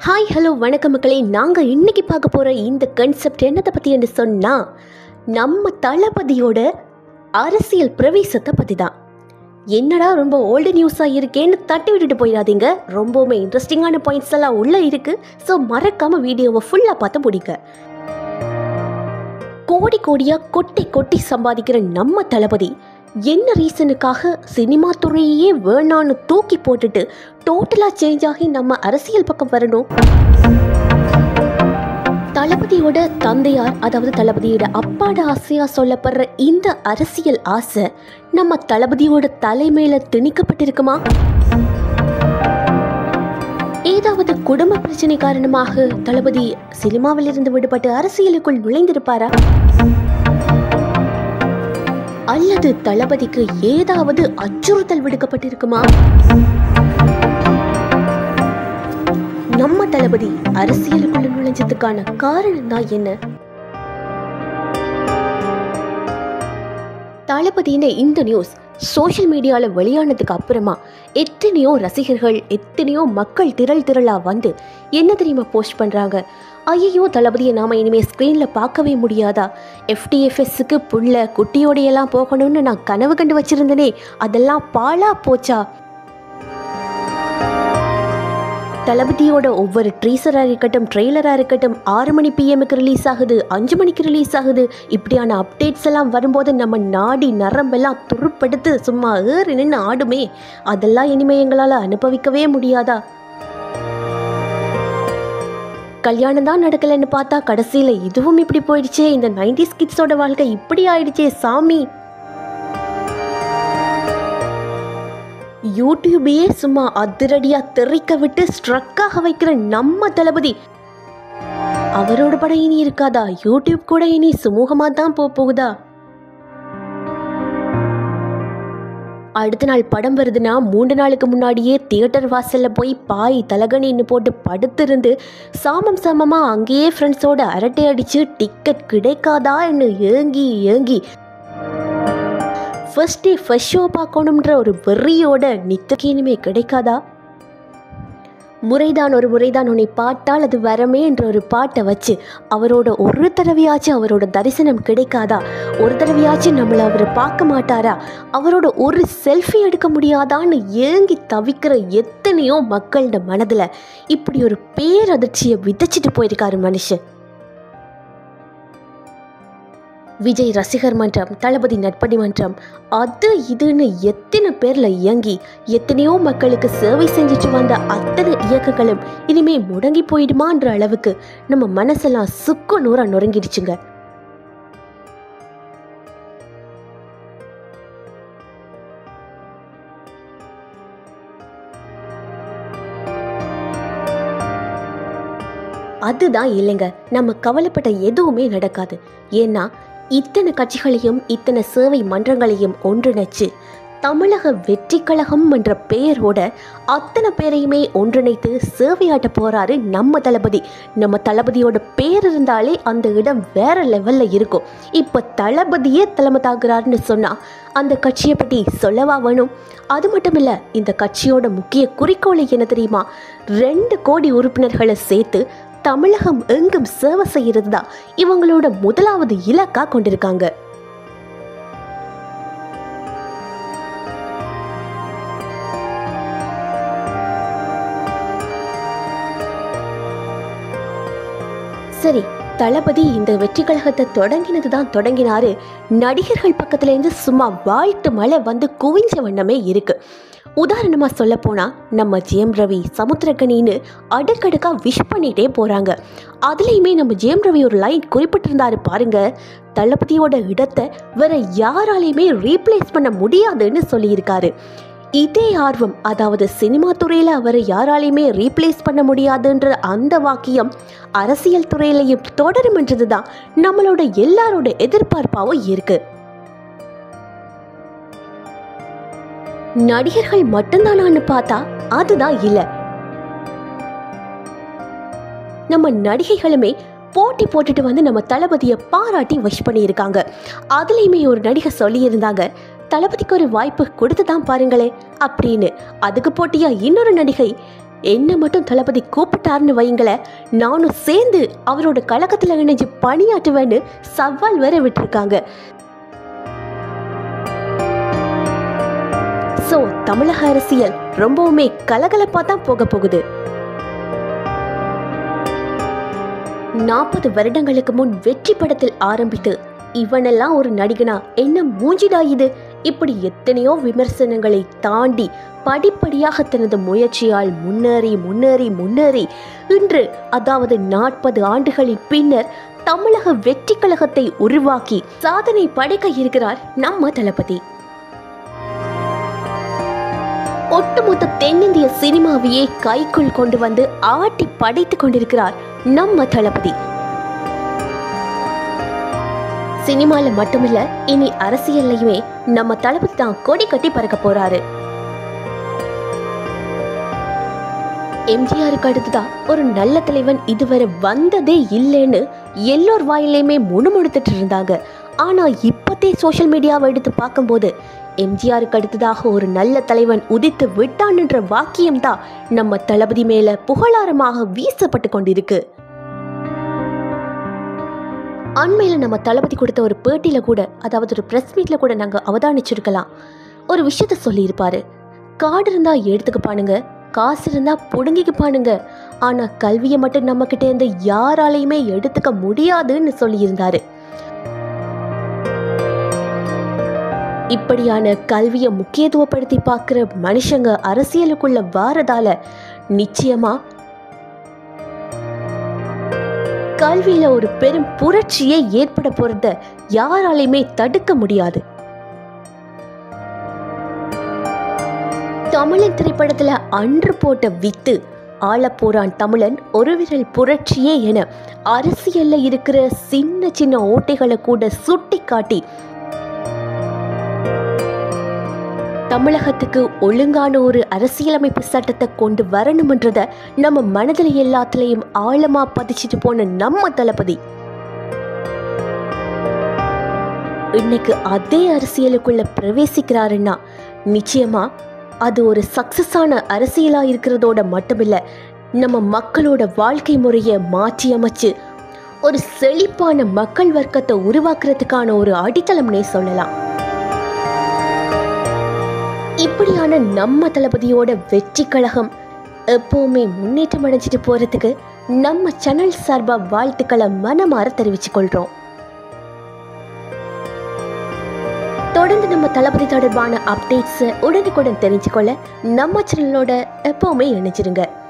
hi hello வணக்கம் மக்களே நாங்கள் இன்னைக்கு பார்க்க போகிற இந்த கன்செப்ட் என்னத்தை பற்றி என்று சொன்னால் நம்ம தளபதியோட அரசியல் பிரவேசத்தை பற்றி தான் என்னடா ரொம்ப ஓல்டு நியூஸாக இருக்கேன்னு தட்டி விட்டுட்டு போயிடாதீங்க ரொம்பவுமே இன்ட்ரெஸ்டிங்கான பாயிண்ட்ஸ் எல்லாம் உள்ளே இருக்குது ஸோ மறக்காமல் வீடியோவை ஃபுல்லாக பார்த்து முடிங்க கோடி கோடியாக கொட்டி கொட்டி சம்பாதிக்கிற நம்ம தளபதி என்ன ரீசனுக்காக சினிமா துறையே வேணான்னு தூக்கி போட்டுட்டு டோட்டலாக சேஞ்ச் ஆகி நம்ம அரசியல் பக்கம் வரணும் தளபதியோட தந்தையார் அதாவது தளபதியோட அப்பாட ஆசையா சொல்லப்படுற இந்த அரசியல் ஆசை நம்ம தளபதியோட தலைமையில திணிக்கப்பட்டிருக்குமா ஏதாவது குடும்ப பிரச்சனை காரணமாக தளபதி சினிமாவிலிருந்து விடுபட்டு அரசியலுக்குள் நுழைந்திருப்பாரா அல்லது தளபதிக்கு ஏதாவது அச்சுறுத்தல் விடுக்கப்பட்டிருக்குமா நம்ம தளபதி அரசியலுக்குள்ள நுழைஞ்சதுக்கான காரணம் தான் என்ன தளபதியின் இந்த நியூஸ் சோஷியல் மீடியாவில் வெளியானதுக்கு அப்புறமா எத்தனையோ ரசிகர்கள் எத்தனையோ மக்கள் திரள் திரளாக வந்து என்ன தெரியுமா போஸ்ட் பண்ணுறாங்க ஐயோ தளபதியை நாம் இனிமேல் ஸ்க்ரீனில் பார்க்கவே முடியாதா எஃப்டிஎஃப்எஸ்ஸுக்கு புள்ள குட்டியோடையெல்லாம் போகணும்னு நான் கனவு கண்டு வச்சுருந்தனே அதெல்லாம் பாழா போச்சா தளபதியோட ஒவ்வொரு ட்ரீசராக இருக்கட்டும் ட்ரெய்லராக இருக்கட்டும் ஆறு மணி பிஎம்க்கு ரிலீஸ் ஆகுது அஞ்சு மணிக்கு ரிலீஸ் ஆகுது இப்படியான அப்டேட்ஸ் எல்லாம் வரும்போது நம்ம நாடி நரம்பெல்லாம் துருப்படுத்து சும்மா ஏறி நின்று ஆடுமே அதெல்லாம் இனிமே எங்களால் அனுபவிக்கவே முடியாதா கல்யாணம் தான் நடக்கலைன்னு பார்த்தா கடைசியில் இதுவும் இப்படி போயிடுச்சே இந்த நைன்டிஸ் கிட்ஸோட வாழ்க்கை இப்படி ஆயிடுச்சே சாமி யூடியூபையே சும்மா அதிரடியா தெறிக்க விட்டு ஸ்ட்ரக்காக வைக்கிற நம்ம தளபதி அவரோட படம் இனி இருக்காதா யூடியூப் கூட இனி சுமூகமா தான் போக போகுதா அடுத்த நாள் படம் வருதுன்னா மூன்று நாளுக்கு முன்னாடியே தியேட்டர் வாசல்ல போய் பாய் தலகணின்னு போட்டு படுத்திருந்து சாமம் சாமமா அங்கேயே ஃப்ரெண்ட்ஸோட அரட்டை அடிச்சு டிக்கெட் கிடைக்காதான்னு ஏங்கி ஏங்கி ஃபர்ஸ்ட் டே ஃபர்ஸ்ட் ஷோ பார்க்கணுன்ற ஒரு வெறியோட நித்தக்கு இனிமே கிடைக்காதா முறைதான் ஒரு முறைதான் உன்னை பாட்டால் அது வரமே என்ற ஒரு பாட்டை வச்சு அவரோட ஒரு தடவையாச்சும் அவரோட தரிசனம் கிடைக்காதா ஒரு தடவையாச்சும் நம்மளை அவர் பார்க்க மாட்டாரா அவரோட ஒரு செல்ஃபி எடுக்க முடியாதான்னு ஏங்கி தவிக்கிற எத்தனையோ மக்களோட மனதில் இப்படி ஒரு பேரதிர்ச்சியை விதைச்சிட்டு போயிருக்காரு மனுஷன் விஜய் ரசிகர் மன்றம் தளபதி நட்பணி மன்றம் அது இதுன்னு எத்தனை பேர்ல இயங்கி எத்தனையோ மக்களுக்கு சேவை செஞ்சுட்டு வந்த அத்தனை இயக்கங்களும் இனிமே முடங்கி போயிடுமான்ற அளவுக்கு நம்ம மனசெல்லாம் சுக்கு நூறா நொறுங்கிடுச்சுங்க அதுதான் இல்லைங்க நம்ம கவலைப்பட்ட எதுவுமே நடக்காது ஏன்னா இத்தனை கட்சிகளையும் இத்தனை சேவை மன்றங்களையும் ஒன்றிணைச்சு தமிழக வெற்றி கழகம் என்ற பெயரோட அத்தனை பேரையுமே ஒன்றிணைத்து சேவையாட்ட போறாரு நம்ம தளபதி நம்ம தளபதியோட பேர் இருந்தாலே அந்த இடம் வேற லெவல்ல இருக்கும் இப்போ தளபதியே தலைமை தாக்குறாருன்னு சொன்னா அந்த கட்சியை பற்றி சொல்லவா வேணும் அது மட்டும் இல்லை இந்த கட்சியோட முக்கிய குறிக்கோளை என்ன தெரியுமா ரெண்டு கோடி உறுப்பினர்களை சேர்த்து தமிழகம் எங்கும் சேவை செய்யறது தான் இவங்களோட முதலாவது இலக்கா கொண்டிருக்காங்க சரி தளபதி இந்த வெற்றி கழகத்தை தொடங்கினது தான் தொடங்கினாரு நடிகர்கள் பக்கத்துல இருந்து சும்மா வாழ்த்து மழை வந்து குவிஞ்ச வண்ணமே இருக்கு உதாரணமாக சொல்ல போனால் நம்ம ஜெயம் ரவி சமுத்திரக்கனின்னு அடுக்கடுக்கா விஷ் பண்ணிகிட்டே போகிறாங்க அதுலேயுமே நம்ம ஜெயம் ரவி ஒரு லைன் குறிப்பிட்டிருந்தாரு பாருங்க தளபதியோட இடத்தை வேற யாராலையுமே ரீப்ளேஸ் பண்ண முடியாதுன்னு சொல்லியிருக்காரு இதே ஆர்வம் அதாவது சினிமா துறையில் அவரை யாராலையுமே ரீப்ளேஸ் பண்ண முடியாதுன்ற அந்த வாக்கியம் அரசியல் துறையிலையும் தொடரும்ன்றது தான் நம்மளோட எல்லாரோட எதிர்பார்ப்பாவும் இருக்கு நடிகர்கள் மட்டும்தானான்னு பார்த்தா அதுதான் இல்லை நம்ம நடிகைகளுமே போட்டி போட்டுட்டு வந்து நம்ம தளபதியை பாராட்டி விஷ் பண்ணியிருக்காங்க அதுலேயுமே ஒரு நடிகை சொல்லியிருந்தாங்க தளபதிக்கு ஒரு வாய்ப்பு கொடுத்து தான் பாருங்களே அப்படின்னு அதுக்கு போட்டியா இன்னொரு நடிகை என்ன மட்டும் தளபதி கூப்பிட்டாருன்னு வைங்களேன் நானும் சேர்ந்து அவரோட கழகத்தில் இணைஞ்சு பணியாற்றுவேன்னு சவால் வேற விட்டுருக்காங்க ஸோ தமிழக அரசியல் ரொம்பவுமே கலகலப்பாக தான் போக போகுது நாற்பது வருடங்களுக்கு முன் வெற்றி படத்தில் ஆரம்பித்து இவனெல்லாம் ஒரு நடிகனா என்ன மூஞ்சிடா இது இப்படி எத்தனையோ விமர்சனங்களை தாண்டி படிப்படியாக தனது முயற்சியால் முன்னேறி முன்னேறி முன்னேறி இன்று அதாவது நாற்பது ஆண்டுகளின் பின்னர் தமிழக வெற்றி கழகத்தை உருவாக்கி சாதனை படைக்க இருக்கிறார் நம்ம தளபதி ஒட்டுமொத்த தென்னிந்திய சினிமாவையே கைக்குள் கொண்டு வந்து ஆட்டி படைத்துக் கொண்டிருக்கிறார் நம்ம தளபதி சினிமால மட்டுமில்ல இனி அரசியல்லையுமே நம்ம தளபதி தான் கொடி கட்டி பறக்க போறாரு எம்ஜிஆருக்கு அடுத்துதான் ஒரு நல்ல தலைவன் இதுவரை வந்ததே இல்லைன்னு எல்லோர் வாயிலையுமே முணுமுணுத்துட்டு இருந்தாங்க ஆனா இப்பத்தே சோஷியல் மீடியாவை எடுத்து பார்க்கும்போது எம்ஜிஆருக்கு அடுத்ததாக ஒரு நல்ல தலைவன் உதித்து விட்டான்ன்ற வாக்கியம்தான் நம்ம தளபதி மேல புகழாரமாக வீசப்பட்டு கொண்டிருக்கு அண்மையில் நம்ம தளபதி கொடுத்த ஒரு பேட்டியில் கூட அதாவது ஒரு ப்ரெஸ் மீட்டில் கூட நாங்கள் அவதானிச்சிருக்கலாம் ஒரு விஷயத்த சொல்லியிருப்பாரு காடு இருந்தால் எடுத்துக்கப்பானுங்க காசு இருந்தால் புடுங்கிக்கப்பானுங்க ஆனால் கல்வியை மட்டும் நம்மக்கிட்ட இருந்து யாராலையுமே எடுத்துக்க முடியாதுன்னு சொல்லியிருந்தாரு இப்படியான கல்வியை முக்கியத்துவப்படுத்தி பார்க்குற மனுஷங்க அரசியலுக்குள்ள வாரதால நிச்சயமா கல்வியில ஒரு பெரும் புரட்சியே ஏற்பட போறத யாராலையுமே தடுக்க முடியாது தமிழன் திரைப்படத்துல அன்று போட்ட வித்து ஆளப்போறான் தமிழன் ஒரு விரல் புரட்சியே என அரசியல்ல இருக்கிற சின்ன சின்ன ஓட்டைகளை கூட சுட்டி காட்டி தமிழகத்துக்கு ஒழுங்கான ஒரு அரசியலமைப்பு சட்டத்தை கொண்டு வரணும்ன்றத நம்ம மனதில் எல்லாத்துலேயும் ஆழமா பதிச்சுட்டு போன நம்ம தளபதி இன்னைக்கு அதே அரசியலுக்குள்ள பிரவேசிக்கிறாருன்னா நிச்சயமா அது ஒரு சக்சஸான அரசியலா இருக்கிறதோட மட்டுமில்ல நம்ம மக்களோட வாழ்க்கை முறையை மாற்றி அமைச்சு ஒரு செழிப்பான மக்கள் வர்க்கத்தை உருவாக்குறதுக்கான ஒரு அடித்தளம்னே சொல்லலாம் இப்படியான நம்ம தளபதியோட வெற்றி கழகம் எப்பவுமே முன்னேற்றம் அடைஞ்சிட்டு போறதுக்கு நம்ம சேனல் சார்பா வாழ்த்துக்களை மனமாற தெரிவிச்சுக் கொள்றோம் தொடர்ந்து நம்ம தளபதி தொடர்பான அப்டேட்ஸை உடனுக்குடன் தெரிஞ்சுக்கொள்ள நம்ம சேனலோட எப்பவுமே இணைச்சிருங்க